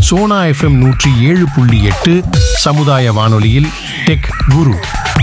Sona FM நூற்றி ஏழு புள்ளி எட்டு சமுதாய வானொலியில் டெக் குரு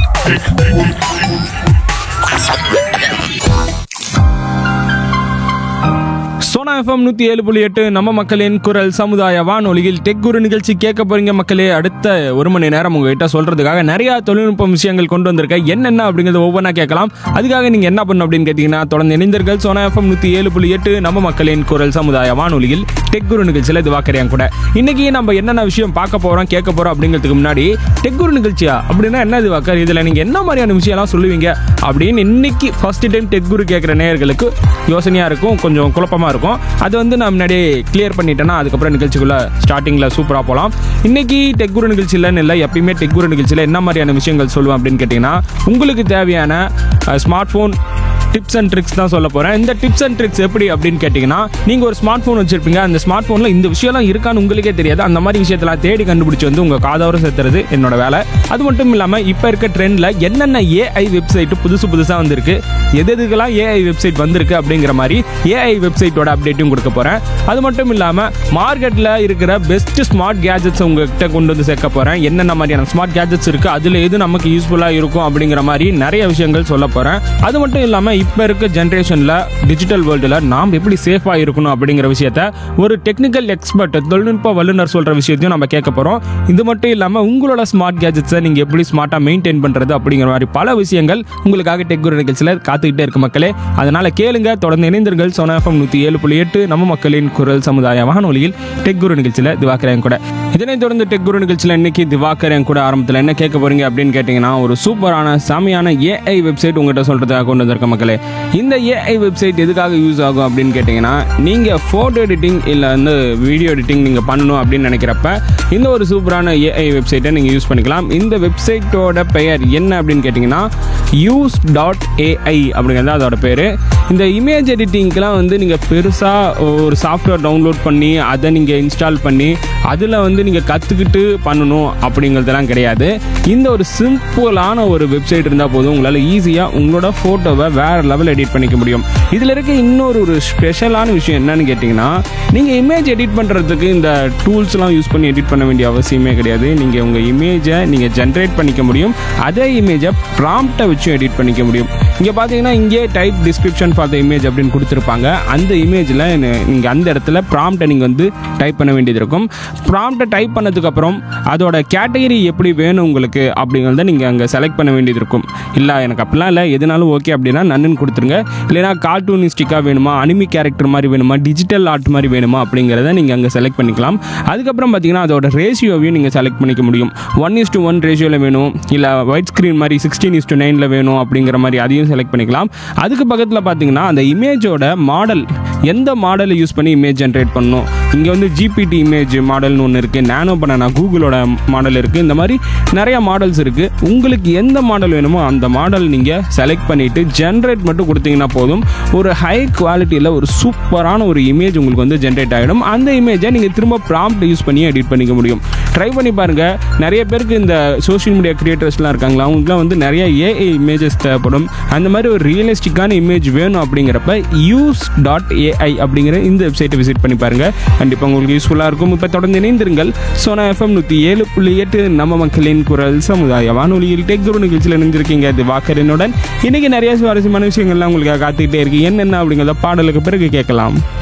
சோனா எஃப்எம் நூற்றி ஏழு புள்ளி எட்டு நம்ம மக்களின் குரல் சமுதாய வானொலியில் டெக் குரு நிகழ்ச்சி கேட்க போறீங்க மக்களே அடுத்த ஒரு மணி நேரம் உங்ககிட்ட சொல்றதுக்காக நிறைய தொழில்நுட்ப விஷயங்கள் கொண்டு வந்திருக்கேன் என்னென்ன அப்படிங்கிறத ஒவ்வொன்றா கேட்கலாம் அதுக்காக நீங்க என்ன பண்ணணும் அப்படின்னு கேட்டீங்கன்னா தொடர்ந்து இணைந்தீர்கள் சோனா எஃப்எம் நூற்றி ஏழு புள்ளி எட்டு நம்ம மக்களின் குரல் சமுதாய வானொலியில் டெக் குரு நிகழ்ச்சியில் இது வாக்கறியாங்க கூட இன்னைக்கு நம்ம என்னென்ன விஷயம் பார்க்க போறோம் கேட்க போறோம் அப்படிங்கிறதுக்கு முன்னாடி டெக் குரு நிகழ்ச்சியா அப்படின்னா என்ன இது வாக்கர் இதுல நீங்க என்ன மாதிரியான விஷயம்லாம் சொல்லுவீங்க அப்படின்னு இன்னைக்கு ஃபர்ஸ்ட் டைம் டெக் குரு கேட்குற நேயர்களுக்கு யோசனையா இருக்கும் கொஞ்சம் குழப்பமா இருக்கும் அது வந்து நான் முன்னாடியே கிளியர் பண்ணிட்டேன்னா அதுக்கப்புறம் நிகழ்ச்சிக்குள்ள ஸ்டார்டிங்ல சூப்பரா போகலாம் இன்னைக்கு டெக் குரு நிகழ்ச்சியிலன்னு இல்லை எப்பயுமே டெக் குரு நிகழ்ச்சியில் என்ன மாதிரியான விஷயங்கள் சொல்லுவேன் அப்படின்னு கேட்டிங்கன்னா உங்களுக்கு தேவையான smart phone tips and tricks தான் சொல்ல போகிறேன் இந்த டிப்ஸ் அண்ட் ட்ரிக்ஸ் எப்படி அப்படின்னு கேட்டிங்கன்னா நீங்கள் ஒரு ஸ்மார்ட் ஃபோன் வச்சிருப்பீங்க அந்த ஸ்மார்ட் ஃபோனில் இந்த விஷயம்லாம் இருக்கான்னு உங்களுக்கே தெரியாது அந்த மாதிரி விஷயத்தெல்லாம் தேடி கண்டுபிடிச்சி வந்து உங்கள் காதோர சேர்த்துறது என்னோட வேலை அது மட்டும் இல்லாமல் இப்போ இருக்க ட்ரெண்டில் என்னென்ன ஏஐ வெப்சைட் புதுசு புதுசாக வந்திருக்கு எது எதுக்கெல்லாம் ஏஐ வெப்சைட் வந்திருக்கு அப்படிங்கிற மாதிரி ஏஐ வெப்சைட்டோட அப்டேட்டும் கொடுக்க போகிறேன் அது மட்டும் இல்லாமல் மார்க்கெட்டில் இருக்கிற பெஸ்ட் ஸ்மார்ட் கேஜெட்ஸ் உங்ககிட்ட கொண்டு வந்து சேர்க்க போகிறேன் என்னென்ன மாதிரியான ஸ்மார்ட் கேஜெட்ஸ் இருக்குது அதில் எது நமக்கு யூஸ்ஃபுல்லாக இருக்கும் அப்படிங்கிற மாதிரி நிறைய விஷயங்கள் சொல்ல போகிறேன் அது மட்டும் இல்லாமல் இப்போ இருக்க ஜென்ரேஷனில் டிஜிட்டல் வேர்ல்டில் நாம் எப்படி சேஃபாக இருக்கணும் அப்படிங்கிற விஷயத்த ஒரு டெக்னிக்கல் எக்ஸ்பர்ட் தொழில்நுட்ப வல்லுநர் சொல்கிற விஷயத்தையும் நம்ம கேட்க போகிறோம் இது மட்டும் இல்லாமல் உங்களோட ஸ்மார்ட் கேஜெட்ஸை நீங்கள் எப்படி ஸ்மார்ட்டாக மெயின்டைன் பண்ணுறது அப்படிங்கிற மாதிரி பல விஷயங்கள் உங்களுக்காக டெக் குரு நிகழ்ச்சியில் காத்துக்கிட்டே இருக்கு மக்களே அதனால் கேளுங்க தொடர்ந்து இணைந்தீர்கள் சோனா எஃப்எம் நூற்றி ஏழு புள்ளி எட்டு நம்ம மக்களின் குரல் சமுதாய வானொலியில் டெக் குரு நிகழ்ச்சியில் திவாக்கரேன் கூட இதனைத் தொடர்ந்து டெக் குரு நிகழ்ச்சியில் இன்னைக்கு திவாக்கரேன் கூட ஆரம்பத்தில் என்ன கேட்க போறீங்க அப்படின்னு கேட்டிங்கன்னா ஒரு சூப்பரான செமையான ஏஐ வெப்சைட் உங்கள்கிட்ட சொல்கிறதுக்காக கொண்டு வந்திருக்க மக்களே இந்த ஏஐ வெப்சைட் எதுக்காக யூஸ் ஆகும் அப்படின்னு கேட்டிங்கன்னா நீங்கள் ஃபோட்டோ எடிட்டிங் இல்லை வந்து வீடியோ எடிட்டிங் நீங்கள் பண்ணணும் அப்படின்னு நினைக்கிறப்ப இந்த ஒரு சூப்பரான ஏஐ வெப்சைட்டை நீங்கள் யூஸ் பண்ணிக்கலாம் இந்த வெப்சைட்டோட பெயர் என்ன அப்படின்னு கேட்டிங்கன்னா யூஸ் டாட் ஏஐ அப்படிங்கிறது அதோட பேர் இந்த இமேஜ் எடிட்டிங்க்கெலாம் வந்து நீங்கள் பெருசாக ஒரு சாஃப்ட்வேர் டவுன்லோட் பண்ணி அதை நீங்கள் இன்ஸ்டால் பண்ணி அதில் வந்து நீங்கள் கற்றுக்கிட்டு பண்ணணும் அப்படிங்கிறதெல்லாம் கிடையாது இந்த ஒரு சிம்பிளான ஒரு வெப்சைட் இருந்தால் போதும் உங்களால் ஈஸியாக உங்களோட ஃபோட்டோவை வேறு லெவல் எடிட் பண்ணிக்க முடியும் இதில் இருக்க இன்னொரு ஒரு ஸ்பெஷலான விஷயம் என்னன்னு கேட்டிங்கன்னா நீங்கள் இமேஜ் எடிட் பண்ணுறதுக்கு இந்த டூல்ஸ்லாம் யூஸ் பண்ணி எடிட் பண்ண வேண்டிய அவசியமே கிடையாது நீங்கள் உங்கள் இமேஜை நீங்கள் ஜென்ரேட் பண்ணிக்க முடியும் அதே இமேஜை ப்ராம்ப்டை வச்சு எடிட் பண்ணிக்க முடியும் இங்கே பார்த்தீங்கன்னா இங்கே type description for the image அப்படின்னு கொடுத்துருப்பாங்க அந்த இமேஜில் நீங்கள் அந்த இடத்துல ப்ராம்ப்டை நீங்கள் வந்து டைப் பண்ண வேண்டியது இருக்கும் ப்ராம்ப்டை டைப் பண்ணதுக்கப்புறம் அதோட கேட்டகரி எப்படி வேணும் உங்களுக்கு அப்படிங்கிறத நீங்கள் அங்கே செலக்ட் பண்ண வேண்டியது இருக்கும் இல்லை எனக்கு அப்படிலாம் இல்லை எதுனாலும் ஓகே அப்படின்னா நன்னு கொடுத்துருங்க இல்லைனா கார்ட்டூனிஸ்டிக்காக வேணுமா அனிமி கேரக்டர் மாதிரி வேணுமா டிஜிட்டல் ஆர்ட் மாதிரி வேணுமா அப்படிங்கிறத நீங்கள் அங்கே செலக்ட் பண்ணிக்கலாம் அதுக்கப்புறம் பார்த்தீங்கன்னா அதோட ரேஷியோவையும் நீங்கள் செலக்ட் பண்ணிக்க முடியும் ஒன் இஸ் டு ஒன் ரேஷியோவில் வேணும் இல்லை ஒயிட் ஸ்க்ரீன் மாதிரி சிக்ஸ்டீன் இஸ் டு நைனில் வேணும் அப்படிங்கிற மாதிரி அதையும் செலக்ட் பண்ணிக்கலாம் அதுக்கு பக்கத்தில் பார்த்தீங்கன்னா அந்த இமேஜோட மாடல் எந்த மாடலை யூஸ் பண்ணி இமேஜ் ஜென்ரேட் பண்ணணும் இங்கே வந்து ஜிபிடி இமேஜ் மாடல்னு ஒன்று இருக்குது நேனோ பனானா கூகுளோட மாடல் இருக்குது இந்த மாதிரி நிறைய மாடல்ஸ் இருக்குது உங்களுக்கு எந்த மாடல் வேணுமோ அந்த மாடல் நீங்கள் செலக்ட் பண்ணிவிட்டு ஜென்ரேட் மட்டும் கொடுத்தீங்கன்னா போதும் ஒரு ஹை குவாலிட்டியில் ஒரு சூப்பரான ஒரு இமேஜ் உங்களுக்கு வந்து ஜென்ரேட் ஆகிடும் அந்த இமேஜை நீங்கள் திரும்ப ப்ராம்ப்ட் யூஸ் பண்ணி எடிட் பண்ணிக்க முடியும் ட்ரை பண்ணி பாருங்கள் நிறைய பேருக்கு இந்த சோஷியல் மீடியா கிரியேட்டர்ஸ்லாம் இருக்காங்களா அவங்களுக்குலாம் வந்து நிறைய ஏஐ இமேஜஸ் தேவைப்படும் அந்த மாதிரி ஒரு ரியலிஸ்டிக்கான இமேஜ் வேணும் அப்படிங்கிறப்ப யூஸ் டாட் ஏஐ அப்படிங்கிற இந்த வெப்சைட்டை விசிட் பண்ணி பாருங்கள் கண்டிப்பாக உங்களுக்கு யூஸ்ஃபுல்லாக இருக்கும் இப்போ தொடர்ந்து இணைந்திருங்கள் சோனா எஃப்எம் நூற்றி ஏழு புள்ளி எட்டு நம்ம மக்களின் குரல் சமுதாய வானொலியில் டெக் குரு நிகழ்ச்சியில் இணைஞ்சிருக்கீங்க அது வாக்கரனுடன் இன்னைக்கு நிறைய சுவாரஸ்யமான விஷயங்கள்லாம் உங்களுக்காக காத்துக்கிட்டே இருக்கு என்னென்ன அப்படிங்கிறத பாடலுக்கு பிறகு கேட்கலாம்